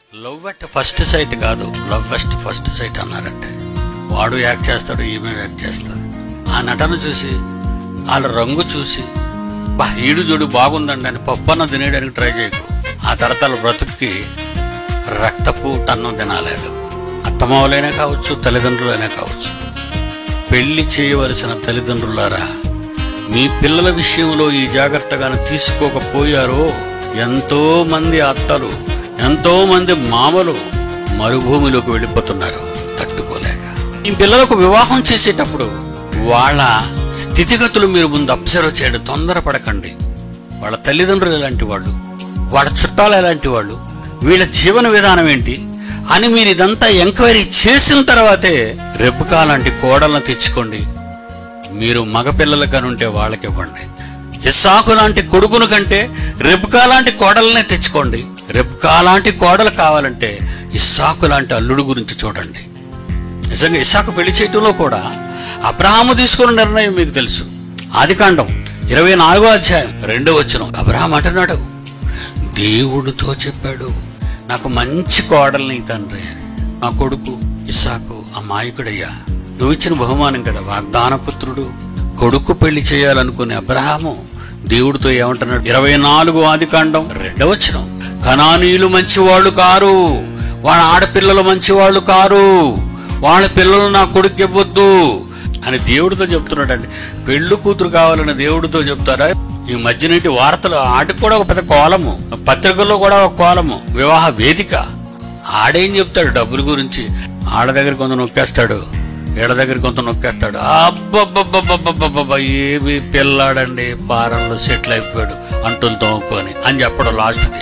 love at first sight కాదు love first first sight అన్నారంటే వాడు యాక్ట్ చేస్తాడు ఈమె యాక్ట్ చేస్తుంది ఆ నటన చూసి వాళ్ళ రంగు చూసి బా ఈడు చూడు బాగుందండి అని పప్పన్న తినేయడానికి ట్రై చేయకు ఆ తరతల బ్రతుక్కి రక్తపు టన్నం తినాలేడు అత్తమావులైనా కావచ్చు తల్లిదండ్రులైనా కావచ్చు పెళ్లి చేయవలసిన తల్లిదండ్రులారా మీ పిల్లల విషయంలో ఈ జాగ్రత్తగాను తీసుకోకపోయారో ఎంతో మంది అత్తలు ఎంతో మంది మామలు మరుభూమిలోకి వెళ్ళిపోతున్నారు తట్టుకోలేక ఈ పిల్లలకు వివాహం చేసేటప్పుడు వాళ్ళ స్థితిగతులు మీరు ముందు అబ్జర్వ్ చేయడం తొందరపడకండి వాళ్ళ తల్లిదండ్రులు ఎలాంటి వాళ్ళు వాళ్ళ చుట్టాలు ఎలాంటి వాళ్ళు వీళ్ళ జీవన విధానం ఏంటి అని మీరు ఇదంతా ఎంక్వైరీ చేసిన తర్వాతే రెబ్బకా లాంటి కోడలను తెచ్చుకోండి మీరు మగపిల్లలు కనుంటే వాళ్ళకి ఇవ్వండి ఇస్సాకు లాంటి కొడుకును కంటే రెబ్కా లాంటి కోడలనే తెచ్చుకోండి రెబ్కా లాంటి కోడలు కావాలంటే ఇస్సాకు లాంటి అల్లుడు గురించి చూడండి నిజంగా ఇస్సాకు పెళ్లి చేయటంలో కూడా అబ్రహాము తీసుకున్న నిర్ణయం మీకు తెలుసు ఆదికాండం ఇరవై నాలుగో అధ్యాయం రెండో వచ్చిన అబ్రహాం అంటున్నాడు దేవుడితో చెప్పాడు నాకు మంచి కోడల్ని తండ్రి నా కొడుకు ఇస్సాకు అమాయకుడయ్యా నువ్వు ఇచ్చిన బహుమానం కదా వాగ్దాన పుత్రుడు కొడుకు పెళ్లి చేయాలనుకునే అబ్రహాము దేవుడితో ఏమంటున్నాడు ఇరవై నాలుగు ఆదికాండం రెండవచనం కనానీయులు మంచివాళ్ళు కారు వాళ్ళ ఆడపిల్లలు మంచివాళ్ళు కారు వాళ్ళ పిల్లలు నా కొడుకు ఇవ్వద్దు అని దేవుడితో చెప్తున్నాడండి పెళ్లి కూతురు కావాలని దేవుడితో చెప్తారా ఈ మధ్యనేటి వార్తలు ఆటికి కూడా ఒక పెద్ద కోలము పత్రికల్లో కూడా ఒక కోలము వివాహ వేదిక ఆడేం చెప్తాడు డబ్బుల గురించి ఆడ దగ్గర కొంత నొక్కేస్తాడు ఈడ దగ్గర కొంత నొక్కేస్తాడు అబ్బబ్బబ్బబ్బబ్బబ్బబ్బ ఏమి పిల్లాడండి పారంలో సెటిల్ అయిపోయాడు అంటులు తోముకొని అని చెప్పడం లాస్ట్ది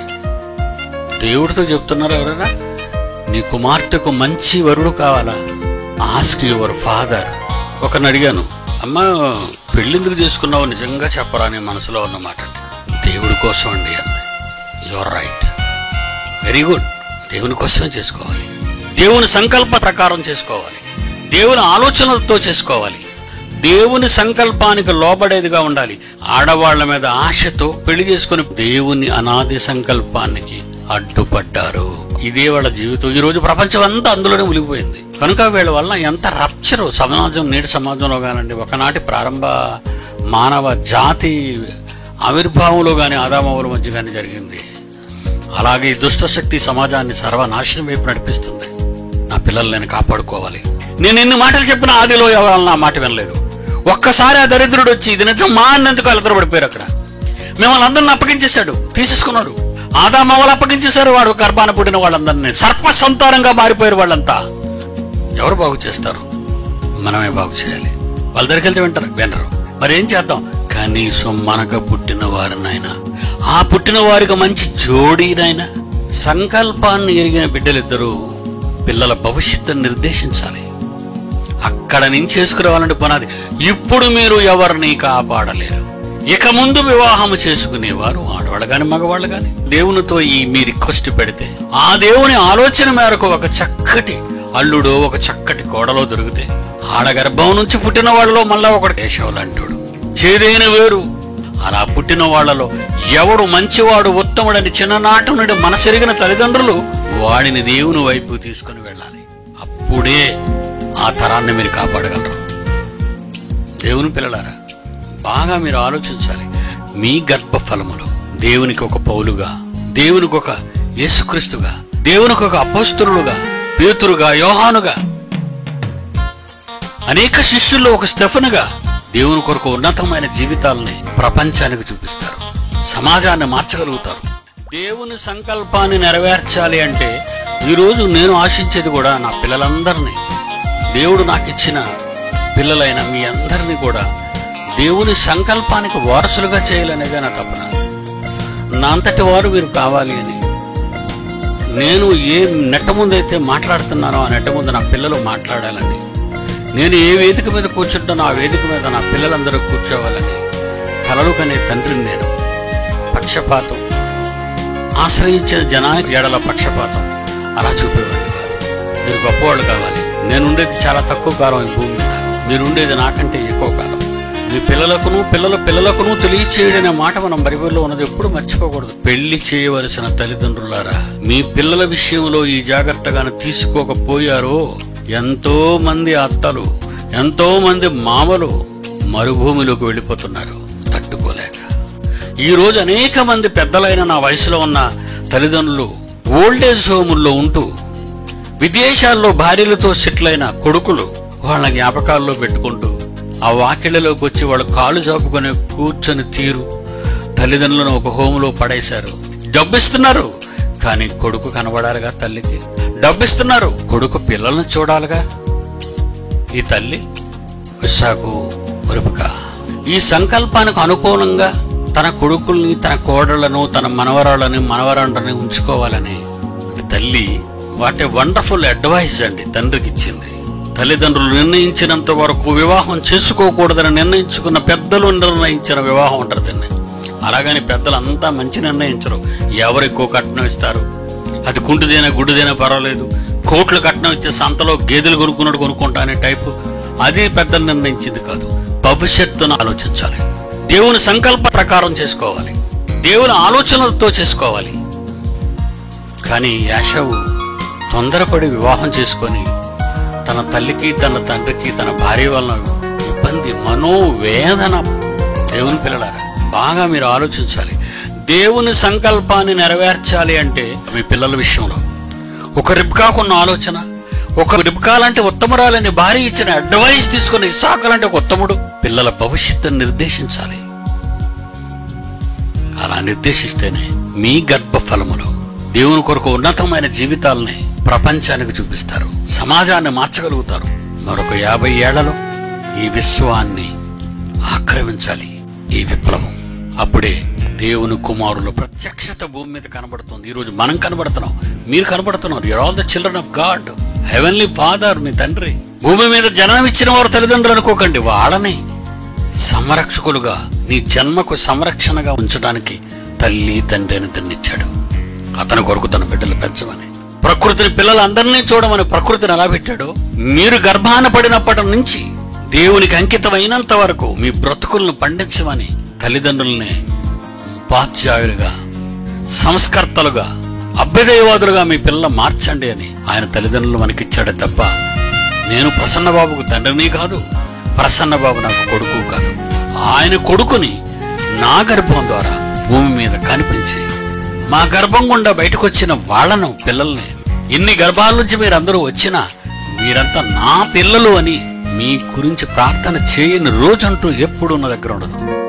దేవుడితో చెప్తున్నారు ఎవరైనా నీ కుమార్తెకు మంచి వరుడు కావాలా ఆస్క్ యువర్ ఫాదర్ ఒకరిని అడిగాను అమ్మ పెళ్ళెందుకు చేసుకున్నావు నిజంగా చెప్పరా నీ మనసులో ఉన్నమాట దేవుడి కోసం అండి అంది యువర్ రైట్ వెరీ గుడ్ దేవుని కోసమే చేసుకోవాలి దేవుని సంకల్ప ప్రకారం చేసుకోవాలి దేవుని ఆలోచనలతో చేసుకోవాలి దేవుని సంకల్పానికి లోబడేదిగా ఉండాలి ఆడవాళ్ల మీద ఆశతో పెళ్లి చేసుకుని దేవుని అనాది సంకల్పానికి అడ్డుపడ్డారు ఇదే వాళ్ళ జీవితం ఈ రోజు ప్రపంచం అంతా అందులోనే మునిగిపోయింది కనుక వీళ్ళ వల్ల ఎంత రప్చరు సమాజం నేటి సమాజంలో కానండి ఒకనాటి ప్రారంభ మానవ జాతి ఆవిర్భావంలో కానీ ఆదామవుల మధ్య కానీ జరిగింది అలాగే ఈ దుష్ట శక్తి సమాజాన్ని సర్వనాశనం వైపు నడిపిస్తుంది నా పిల్లల్ని నేను కాపాడుకోవాలి నేను ఎన్ని మాటలు చెప్పినా ఆదిలో ఎవరు నా మాట వినలేదు ఒక్కసారి ఆ దరిద్రుడు వచ్చి ఇది నిజం మా అన్నందుకు అలతరపడిపోయారు అక్కడ మిమ్మల్ని అందరిని అప్పగించేశాడు తీసేసుకున్నాడు ఆదామవలు అప్పగించేశారు వాడు గర్భాన పుట్టిన వాళ్ళందరినీ సర్ప సంతానంగా మారిపోయారు వాళ్ళంతా ఎవరు బాగు చేస్తారు మనమే బాగు చేయాలి వాళ్ళ దగ్గరికి వెళ్తే వింటారు వినరు మరి ఏం చేద్దాం కనీసం మనకు పుట్టిన వారినైనా ఆ పుట్టిన వారికి మంచి జోడీనైనా సంకల్పాన్ని ఎరిగిన బిడ్డలిద్దరూ పిల్లల భవిష్యత్తును నిర్దేశించాలి అక్కడ నుంచి చేసుకురావాలంటే పునాది ఇప్పుడు మీరు ఎవరిని కాపాడలేరు ఇక ముందు వివాహం చేసుకునేవారు ఆడవాళ్ళు గాని మగవాళ్ళు గాని దేవునితో ఈ మీ రిక్వెస్ట్ పెడితే ఆ దేవుని ఆలోచన మేరకు ఒక చక్కటి అల్లుడు ఒక చక్కటి కోడలో దొరికితే ఆడగర్భం నుంచి పుట్టిన వాళ్ళలో మళ్ళా ఒకటి కేశవులు అంటాడు చేదైన వేరు అలా పుట్టిన వాళ్ళలో ఎవడు మంచివాడు ఉత్తముడని చిన్ననాటి నుండి మనసెరిగిన తల్లిదండ్రులు వాడిని దేవుని వైపు తీసుకుని వెళ్ళాలి అప్పుడే ఆ తరాన్ని మీరు కాపాడగలరు దేవుని పిల్లలారా బాగా మీరు ఆలోచించాలి మీ గర్భఫలములో దేవునికి ఒక పౌలుగా దేవునికి ఒక యేసుక్రీస్తుగా దేవునికి ఒక అపోస్తులుగా పేతురుగా యోహానుగా అనేక శిష్యుల్లో ఒక స్టెఫనుగా దేవుని కొరకు ఉన్నతమైన జీవితాలని ప్రపంచానికి చూపిస్తారు సమాజాన్ని మార్చగలుగుతారు దేవుని సంకల్పాన్ని నెరవేర్చాలి అంటే ఈరోజు నేను ఆశించేది కూడా నా పిల్లలందరినీ దేవుడు నాకు ఇచ్చిన పిల్లలైన మీ అందరినీ కూడా దేవుని సంకల్పానికి వారసులుగా చేయాలనేదే నా తపన నా అంతటి వారు మీరు కావాలి అని నేను ఏ నెట్ట ముందైతే మాట్లాడుతున్నానో ఆ నెట్ట ముందు నా పిల్లలు మాట్లాడాలని నేను ఏ వేదిక మీద కూర్చుంటానో ఆ వేదిక మీద నా పిల్లలందరూ కూర్చోవాలని కలలు కనే తండ్రిని నేను పక్షపాతం ఆశ్రయించిన జనానికి ఎడల పక్షపాతం అలా చూపేవాళ్ళు కాదు మీరు గొప్పవాళ్ళు కావాలి నేను ఉండేది చాలా తక్కువ కాలం ఈ భూమి మీద మీరు ఉండేది నాకంటే ఎక్కువ కాలం మీ పిల్లలకును పిల్లల పిల్లలకును తెలియచేయడనే మాట మనం బైబిల్లో ఉన్నది ఎప్పుడు మర్చిపోకూడదు పెళ్లి చేయవలసిన తల్లిదండ్రులారా మీ పిల్లల విషయంలో ఈ జాగ్రత్తగాను తీసుకోకపోయారో ఎంతో మంది అత్తలు ఎంతో మంది మామలు మరుభూమిలోకి వెళ్ళిపోతున్నారు తట్టుకోలేక ఈ రోజు అనేక మంది పెద్దలైన నా వయసులో ఉన్న తల్లిదండ్రులు ఓల్డేజ్ హోముల్లో ఉంటూ విదేశాల్లో భార్యలతో సెటిల్ అయిన కొడుకులు వాళ్ళ జ్ఞాపకాల్లో పెట్టుకుంటూ ఆ వాకిళ్లలోకి వచ్చి వాళ్ళు కాళ్ళు చాపుకొని కూర్చొని తీరు తల్లిదండ్రులను ఒక హోములో పడేశారు డబ్బిస్తున్నారు కానీ కొడుకు కనబడాలిగా తల్లికి డబ్బిస్తున్నారు కొడుకు పిల్లల్ని చూడాలిగా ఈ తల్లి విశాఖకు ఒరుపుక ఈ సంకల్పానికి అనుకూలంగా తన కొడుకుల్ని తన కోడళ్లను తన మనవరాళ్ళని మనవరాండ్రని ఉంచుకోవాలని తల్లి వాటి వండర్ఫుల్ అడ్వైజ్ అండి తండ్రికి ఇచ్చింది తల్లిదండ్రులు నిర్ణయించినంత వరకు వివాహం చేసుకోకూడదని నిర్ణయించుకున్న పెద్దలు నిర్ణయించిన వివాహం అంటారు దీన్ని అలాగని పెద్దలు అంతా మంచి నిర్ణయించరు ఎవరు ఎక్కువ కట్నం ఇస్తారు అది కుంటుదైనా గుడ్డుదైనా పర్వాలేదు కోట్లు కట్నం ఇచ్చే సంతలో గేదెలు కొనుక్కున్నాడు కొనుక్కుంటా అనే టైపు అది పెద్దలు నిర్ణయించింది కాదు భవిష్యత్తును ఆలోచించాలి దేవుని సంకల్ప ప్రకారం చేసుకోవాలి దేవుని ఆలోచనలతో చేసుకోవాలి కానీ యాషవు తొందరపడి వివాహం చేసుకొని తన తల్లికి తన తండ్రికి తన భార్య వలన ఇబ్బంది మనోవేదన దేవుని పిల్లలారా బాగా మీరు ఆలోచించాలి దేవుని సంకల్పాన్ని నెరవేర్చాలి అంటే మీ పిల్లల విషయంలో ఒక రిబ్కాకున్న ఆలోచన ఒక రిబ్కా లాంటి ఉత్తమరాలని భార్య ఇచ్చిన అడ్వైస్ తీసుకుని ఇసాకు లాంటి ఒక ఉత్తముడు పిల్లల భవిష్యత్తును నిర్దేశించాలి అలా నిర్దేశిస్తేనే మీ గర్భఫలములో దేవుని కొరకు ఉన్నతమైన జీవితాలని ప్రపంచానికి చూపిస్తారు సమాజాన్ని మార్చగలుగుతారు మరొక యాభై ఏళ్లలో ఈ విశ్వాన్ని ఆక్రమించాలి ఈ విప్లవం అప్పుడే దేవుని కుమారుల ప్రత్యక్షత భూమి మీద కనబడుతుంది ఈరోజు మనం కనబడుతున్నాం మీరు కనబడుతున్నారు you're all the children of God heavenly father మీ తండ్రి భూమి మీద జననం ఇచ్చిన వారు తల్లిదండ్రులు అనుకోకండి వాళ్ళని సంరక్షకులుగా నీ జన్మకు సంరక్షణగా ఉంచడానికి తల్లి తండ్రి అని తన్నిచ్చాడు అతని కొరకు తన బిడ్డలు పెంచమని ప్రకృతిని పిల్లలందరినీ చూడమని ప్రకృతిని ఎలా పెట్టాడో మీరు గర్భాన పడినప్పటి నుంచి దేవునికి అంకితమైనంత వరకు మీ బ్రతుకులను పండించమని తల్లిదండ్రుల్ని ఉపాధ్యాయులుగా సంస్కర్తలుగా అభ్యుదయవాదులుగా మీ పిల్లలు మార్చండి అని ఆయన తల్లిదండ్రులు మనకిచ్చాడే తప్ప నేను ప్రసన్నబాబుకు తండ్రిని కాదు ప్రసన్నబాబు నాకు కొడుకు కాదు ఆయన కొడుకుని నా గర్భం ద్వారా భూమి మీద కనిపించి మా గర్భం గుండా బయటకు వచ్చిన వాళ్ళను పిల్లల్ని ఇన్ని గర్భాల నుంచి మీరందరూ వచ్చినా మీరంతా నా పిల్లలు అని మీ గురించి ప్రార్థన చేయని రోజంటూ ఎప్పుడు నా దగ్గర ఉండదు